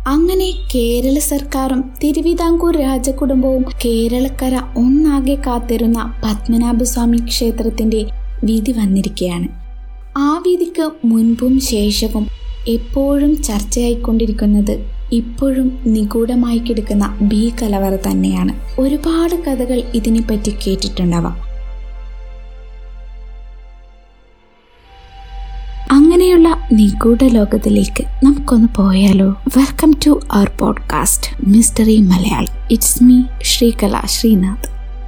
അങ്ങനെ കേരള സർക്കാരും തിരുവിതാംകൂർ രാജകുടുംബവും കേരളക്കര ഒന്നാകെ കാത്തിരുന്ന പത്മനാഭസ്വാമി ക്ഷേത്രത്തിന്റെ വിധി വന്നിരിക്കുകയാണ് ആ വിധിക്ക് മുൻപും ശേഷവും എപ്പോഴും ചർച്ചയായിക്കൊണ്ടിരിക്കുന്നത് ഇപ്പോഴും നിഗൂഢമായി കിടക്കുന്ന ബി കലവറ തന്നെയാണ് ഒരുപാട് കഥകൾ ഇതിനെപ്പറ്റി കേട്ടിട്ടുണ്ടാവാം അങ്ങനെയുള്ള നിഗൂഢ ലോകത്തിലേക്ക് നമുക്കൊന്ന് പോയാലോ welcome to our podcast mystery Malayalam it's me Sreekala Sreenath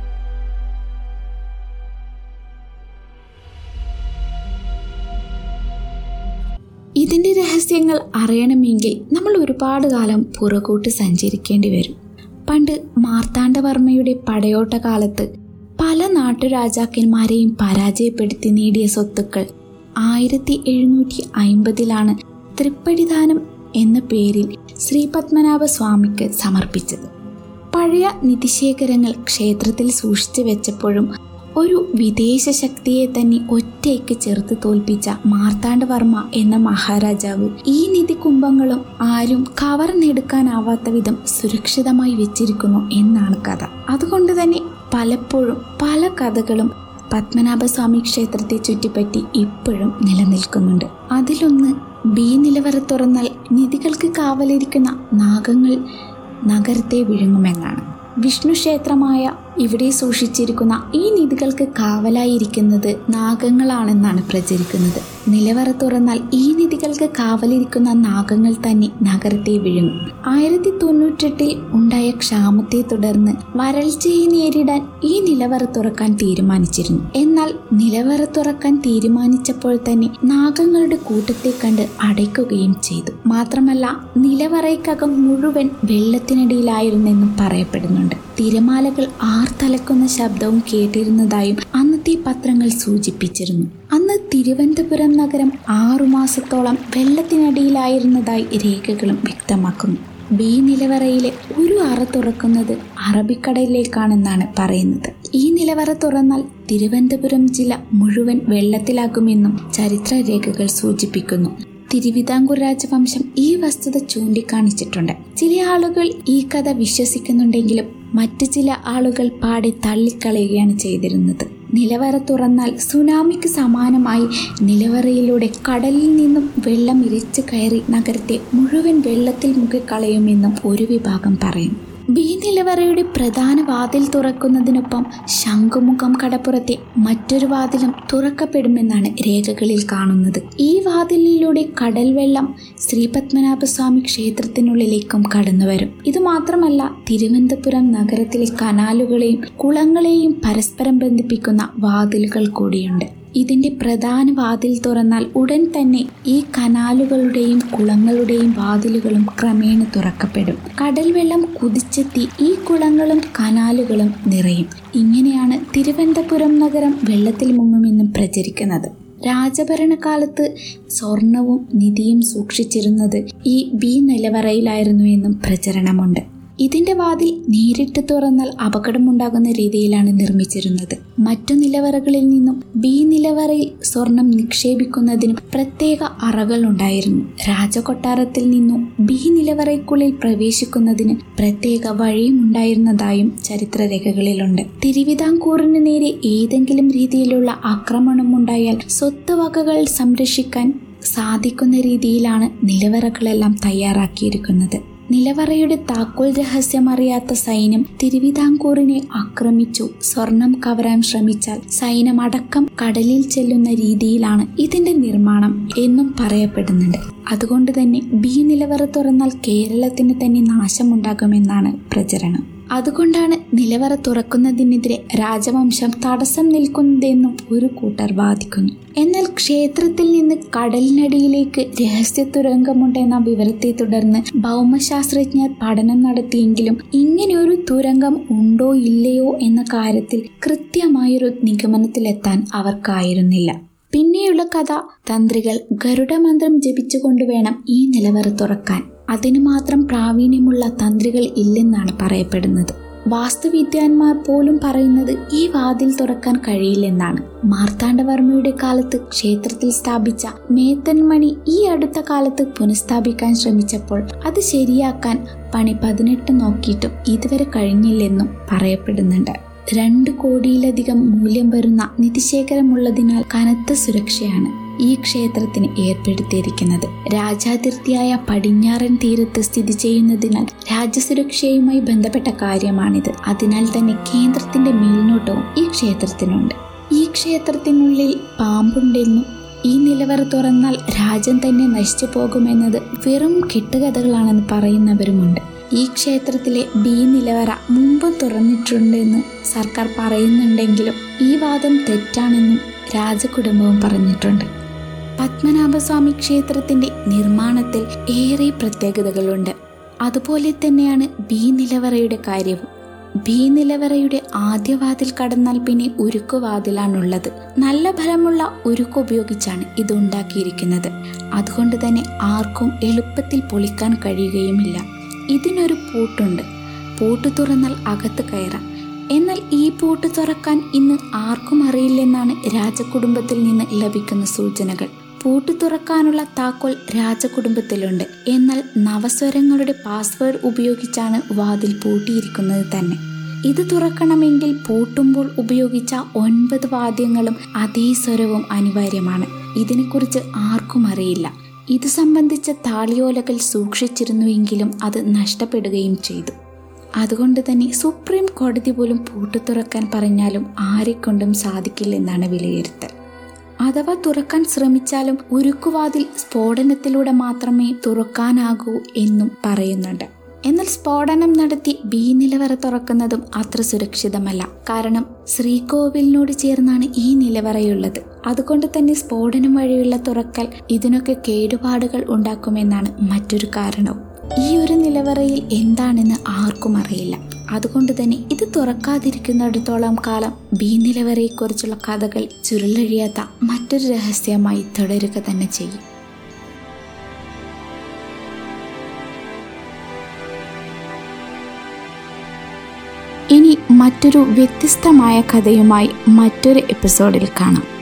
ഇതിന്റെ രഹസ്യങ്ങൾ അറിയണമെങ്കിൽ നമ്മൾ ഒരുപാട് കാലം പുറകോട്ട് സഞ്ചരിക്കേണ്ടി വരും പണ്ട് മാർത്താണ്ഡവർമ്മയുടെ പടയോട്ട കാലത്ത് പല നാട്ടുരാജാക്കന്മാരെയും പരാജയപ്പെടുത്തി നേടിയ സ്വത്തുക്കൾ ആയിരത്തി എഴുന്നൂറ്റി അയിമ്പതിലാണ് തൃപ്പടിദാനം എന്ന പേരിൽ ശ്രീ പത്മനാഭ സ്വാമിക്ക് സമർപ്പിച്ചത് പഴയ നിധിശേഖരങ്ങൾ ക്ഷേത്രത്തിൽ സൂക്ഷിച്ചു വെച്ചപ്പോഴും ഒരു വിദേശ ശക്തിയെ തന്നെ ഒറ്റയ്ക്ക് ചെറുത്ത് തോൽപ്പിച്ച മാർത്താണ്ഡവർമ്മ എന്ന മഹാരാജാവ് ഈ നിധി കുംഭങ്ങളും ആരും കവർന്നെടുക്കാനാവാത്ത വിധം സുരക്ഷിതമായി വെച്ചിരിക്കുന്നു എന്നാണ് കഥ അതുകൊണ്ട് തന്നെ പലപ്പോഴും പല കഥകളും പത്മനാഭസ്വാമി ക്ഷേത്രത്തെ ചുറ്റിപ്പറ്റി ഇപ്പോഴും നിലനിൽക്കുന്നുണ്ട് അതിലൊന്ന് ബി നിലവറ തുറന്നാൽ നിധികൾക്ക് കാവലിരിക്കുന്ന നാഗങ്ങൾ നഗരത്തെ വിഴുങ്ങുമെന്നാണ് വിഷ്ണു ക്ഷേത്രമായ ഇവിടെ സൂക്ഷിച്ചിരിക്കുന്ന ഈ നിധികൾക്ക് കാവലായിരിക്കുന്നത് നാഗങ്ങളാണെന്നാണ് പ്രചരിക്കുന്നത് നിലവറ തുറന്നാൽ ഈ നിധികൾക്ക് കാവലിരിക്കുന്ന നാഗങ്ങൾ തന്നെ നഗരത്തെ വിഴുങ്ങും ആയിരത്തി തൊണ്ണൂറ്റെട്ടിൽ ഉണ്ടായ ക്ഷാമത്തെ തുടർന്ന് വരൾച്ചയെ നേരിടാൻ ഈ നിലവറ തുറക്കാൻ തീരുമാനിച്ചിരുന്നു എന്നാൽ നിലവറ തുറക്കാൻ തീരുമാനിച്ചപ്പോൾ തന്നെ നാഗങ്ങളുടെ കൂട്ടത്തെ കണ്ട് അടയ്ക്കുകയും ചെയ്തു മാത്രമല്ല നിലവറയ്ക്കകം മുഴുവൻ വെള്ളത്തിനടിയിലായിരുന്നെന്നും പറയപ്പെടുന്നുണ്ട് തിരമാലകൾ ആർത്തലക്കുന്ന ശബ്ദവും കേട്ടിരുന്നതായും അന്നത്തെ പത്രങ്ങൾ സൂചിപ്പിച്ചിരുന്നു അന്ന് തിരുവനന്തപുരം നഗരം ആറുമാസത്തോളം വെള്ളത്തിനടിയിലായിരുന്നതായി രേഖകളും വ്യക്തമാക്കുന്നു ബി നിലവറയിലെ ഒരു അറ തുറക്കുന്നത് അറബിക്കടലിലേക്കാണെന്നാണ് പറയുന്നത് ഈ നിലവറ തുറന്നാൽ തിരുവനന്തപുരം ജില്ല മുഴുവൻ വെള്ളത്തിലാകുമെന്നും ചരിത്ര രേഖകൾ സൂചിപ്പിക്കുന്നു തിരുവിതാംകൂർ രാജവംശം ഈ വസ്തുത ചൂണ്ടിക്കാണിച്ചിട്ടുണ്ട് ചില ആളുകൾ ഈ കഥ വിശ്വസിക്കുന്നുണ്ടെങ്കിലും മറ്റു ചില ആളുകൾ പാടെ തള്ളിക്കളയുകയാണ് ചെയ്തിരുന്നത് നിലവറ തുറന്നാൽ സുനാമിക്ക് സമാനമായി നിലവറയിലൂടെ കടലിൽ നിന്നും വെള്ളം ഇരച്ചു കയറി നഗരത്തെ മുഴുവൻ വെള്ളത്തിൽ മുക്കിക്കളയുമെന്നും ഒരു വിഭാഗം പറയും ബി നിലവറയുടെ പ്രധാന വാതിൽ തുറക്കുന്നതിനൊപ്പം ശംഖുമുഖം കടപ്പുറത്തെ മറ്റൊരു വാതിലും തുറക്കപ്പെടുമെന്നാണ് രേഖകളിൽ കാണുന്നത് ഈ വാതിലിലൂടെ കടൽ വെള്ളം ശ്രീപത്മനാഭസ്വാമി ക്ഷേത്രത്തിനുള്ളിലേക്കും കടന്നുവരും ഇതുമാത്രമല്ല തിരുവനന്തപുരം നഗരത്തിലെ കനാലുകളെയും കുളങ്ങളെയും പരസ്പരം ബന്ധിപ്പിക്കുന്ന വാതിലുകൾ കൂടിയുണ്ട് ഇതിന്റെ പ്രധാന വാതിൽ തുറന്നാൽ ഉടൻ തന്നെ ഈ കനാലുകളുടെയും കുളങ്ങളുടെയും വാതിലുകളും ക്രമേണ തുറക്കപ്പെടും കടൽ വെള്ളം കുതിച്ചെത്തി ഈ കുളങ്ങളും കനാലുകളും നിറയും ഇങ്ങനെയാണ് തിരുവനന്തപുരം നഗരം വെള്ളത്തിൽ മുങ്ങുമെന്നും പ്രചരിക്കുന്നത് രാജഭരണകാലത്ത് സ്വർണവും നിധിയും സൂക്ഷിച്ചിരുന്നത് ഈ ബി നിലവറയിലായിരുന്നുവെന്നും പ്രചരണമുണ്ട് ഇതിന്റെ വാതിൽ നേരിട്ട് തുറന്നാൽ അപകടമുണ്ടാകുന്ന രീതിയിലാണ് നിർമ്മിച്ചിരുന്നത് മറ്റു നിലവറകളിൽ നിന്നും ബി നിലവറയിൽ സ്വർണം നിക്ഷേപിക്കുന്നതിന് പ്രത്യേക അറകൾ ഉണ്ടായിരുന്നു രാജകൊട്ടാരത്തിൽ നിന്നും ബി നിലവറയ്ക്കുള്ളിൽ പ്രവേശിക്കുന്നതിന് പ്രത്യേക വഴിയും ഉണ്ടായിരുന്നതായും ചരിത്രരേഖകളിലുണ്ട് തിരുവിതാംകൂറിന് നേരെ ഏതെങ്കിലും രീതിയിലുള്ള ആക്രമണമുണ്ടായാൽ സ്വത്ത് വകകൾ സംരക്ഷിക്കാൻ സാധിക്കുന്ന രീതിയിലാണ് നിലവറകളെല്ലാം തയ്യാറാക്കിയിരിക്കുന്നത് നിലവറയുടെ താക്കോൽ രഹസ്യമറിയാത്ത സൈന്യം തിരുവിതാംകൂറിനെ ആക്രമിച്ചു സ്വർണം കവരാൻ ശ്രമിച്ചാൽ സൈന്യം അടക്കം കടലിൽ ചെല്ലുന്ന രീതിയിലാണ് ഇതിന്റെ നിർമ്മാണം എന്നും പറയപ്പെടുന്നുണ്ട് അതുകൊണ്ട് തന്നെ ബി നിലവറ തുറന്നാൽ കേരളത്തിന് തന്നെ നാശമുണ്ടാകുമെന്നാണ് പ്രചരണം അതുകൊണ്ടാണ് നിലവറ തുറക്കുന്നതിനെതിരെ രാജവംശം തടസ്സം നിൽക്കുന്നതെന്നും ഒരു കൂട്ടർ വാദിക്കുന്നു എന്നാൽ ക്ഷേത്രത്തിൽ നിന്ന് കടലിനടിയിലേക്ക് രഹസ്യ തുരങ്കമുണ്ടെന്ന വിവരത്തെ തുടർന്ന് ഭൗമശാസ്ത്രജ്ഞർ പഠനം നടത്തിയെങ്കിലും ഇങ്ങനെയൊരു തുരങ്കം ഉണ്ടോ ഇല്ലയോ എന്ന കാര്യത്തിൽ കൃത്യമായൊരു നിഗമനത്തിലെത്താൻ അവർക്കായിരുന്നില്ല പിന്നെയുള്ള കഥ തന്ത്രികൾ ഗരുഡമന്ത്രം ജപിച്ചുകൊണ്ട് വേണം ഈ നിലവറ തുറക്കാൻ അതിനു മാത്രം പ്രാവീണ്യമുള്ള തന്ത്രികൾ ഇല്ലെന്നാണ് പറയപ്പെടുന്നത് വാസ്തുവിദ്വാൻമാർ പോലും പറയുന്നത് ഈ വാതിൽ തുറക്കാൻ കഴിയില്ലെന്നാണ് മാർത്താണ്ഡവർമ്മയുടെ കാലത്ത് ക്ഷേത്രത്തിൽ സ്ഥാപിച്ച മേത്തൻമണി ഈ അടുത്ത കാലത്ത് പുനഃസ്ഥാപിക്കാൻ ശ്രമിച്ചപ്പോൾ അത് ശരിയാക്കാൻ പണി പതിനെട്ട് നോക്കിയിട്ടും ഇതുവരെ കഴിഞ്ഞില്ലെന്നും പറയപ്പെടുന്നുണ്ട് രണ്ട് കോടിയിലധികം മൂല്യം വരുന്ന നിധിശേഖരമുള്ളതിനാൽ കനത്ത സുരക്ഷയാണ് ഈ ക്ഷേത്രത്തിന് ഏർപ്പെടുത്തിയിരിക്കുന്നത് രാജാതിർത്തിയായ പടിഞ്ഞാറൻ തീരത്ത് സ്ഥിതി ചെയ്യുന്നതിനാൽ രാജ്യസുരക്ഷയുമായി ബന്ധപ്പെട്ട കാര്യമാണിത് അതിനാൽ തന്നെ കേന്ദ്രത്തിന്റെ മേൽനോട്ടവും ഈ ക്ഷേത്രത്തിനുണ്ട് ഈ ക്ഷേത്രത്തിനുള്ളിൽ പാമ്പുണ്ടെന്നും ഈ നിലവറ തുറന്നാൽ രാജ്യം തന്നെ നശിച്ചു പോകുമെന്നത് വെറും കെട്ടുകഥകളാണെന്ന് പറയുന്നവരുമുണ്ട് ഈ ക്ഷേത്രത്തിലെ ബി നിലവറ മുമ്പ് തുറന്നിട്ടുണ്ടെന്ന് സർക്കാർ പറയുന്നുണ്ടെങ്കിലും ഈ വാദം തെറ്റാണെന്നും രാജകുടുംബവും പറഞ്ഞിട്ടുണ്ട് പത്മനാഭസ്വാമി ക്ഷേത്രത്തിന്റെ നിർമ്മാണത്തിൽ ഏറെ പ്രത്യേകതകളുണ്ട് അതുപോലെ തന്നെയാണ് ബി നിലവറയുടെ കാര്യവും ബി നിലവറയുടെ ആദ്യ വാതിൽ കടന്നാൽ പിന്നെ ഉരുക്കുവാതിലാണുള്ളത് നല്ല ഫലമുള്ള ഉരുക്ക് ഉപയോഗിച്ചാണ് ഇത് ഉണ്ടാക്കിയിരിക്കുന്നത് അതുകൊണ്ട് തന്നെ ആർക്കും എളുപ്പത്തിൽ പൊളിക്കാൻ കഴിയുകയുമില്ല ഇതിനൊരു പൂട്ടുണ്ട് പൂട്ട് തുറന്നാൽ അകത്ത് കയറാം എന്നാൽ ഈ പൂട്ട് തുറക്കാൻ ഇന്ന് ആർക്കും അറിയില്ലെന്നാണ് രാജകുടുംബത്തിൽ നിന്ന് ലഭിക്കുന്ന സൂചനകൾ പൂട്ട് തുറക്കാനുള്ള താക്കോൽ രാജകുടുംബത്തിലുണ്ട് എന്നാൽ നവസ്വരങ്ങളുടെ പാസ്വേഡ് ഉപയോഗിച്ചാണ് വാതിൽ പൂട്ടിയിരിക്കുന്നത് തന്നെ ഇത് തുറക്കണമെങ്കിൽ പൂട്ടുമ്പോൾ ഉപയോഗിച്ച ഒൻപത് വാദ്യങ്ങളും അതേ സ്വരവും അനിവാര്യമാണ് ഇതിനെക്കുറിച്ച് ആർക്കും അറിയില്ല ഇത് സംബന്ധിച്ച താളിയോലകൾ സൂക്ഷിച്ചിരുന്നുവെങ്കിലും അത് നഷ്ടപ്പെടുകയും ചെയ്തു അതുകൊണ്ട് തന്നെ സുപ്രീം കോടതി പോലും പൂട്ടു തുറക്കാൻ പറഞ്ഞാലും ആരെക്കൊണ്ടും സാധിക്കില്ലെന്നാണ് വിലയിരുത്തൽ അഥവാ തുറക്കാൻ ശ്രമിച്ചാലും ഉരുക്കുവാതിൽ സ്ഫോടനത്തിലൂടെ മാത്രമേ തുറക്കാനാകൂ എന്നും പറയുന്നുണ്ട് എന്നാൽ സ്ഫോടനം നടത്തി ബി നിലവറ തുറക്കുന്നതും അത്ര സുരക്ഷിതമല്ല കാരണം ശ്രീകോവിലിനോട് ചേർന്നാണ് ഈ നിലവറയുള്ളത് അതുകൊണ്ട് തന്നെ സ്ഫോടനം വഴിയുള്ള തുറക്കൽ ഇതിനൊക്കെ കേടുപാടുകൾ ഉണ്ടാക്കുമെന്നാണ് മറ്റൊരു കാരണവും ഈ ഒരു നിലവറയിൽ എന്താണെന്ന് ആർക്കും അറിയില്ല അതുകൊണ്ട് തന്നെ ഇത് തുറക്കാതിരിക്കുന്നിടത്തോളം കാലം ബി നിലവറയെക്കുറിച്ചുള്ള കഥകൾ ചുരുളഴിയാത്ത മറ്റൊരു രഹസ്യമായി തുടരുക തന്നെ ചെയ്യും ഇനി മറ്റൊരു വ്യത്യസ്തമായ കഥയുമായി മറ്റൊരു എപ്പിസോഡിൽ കാണാം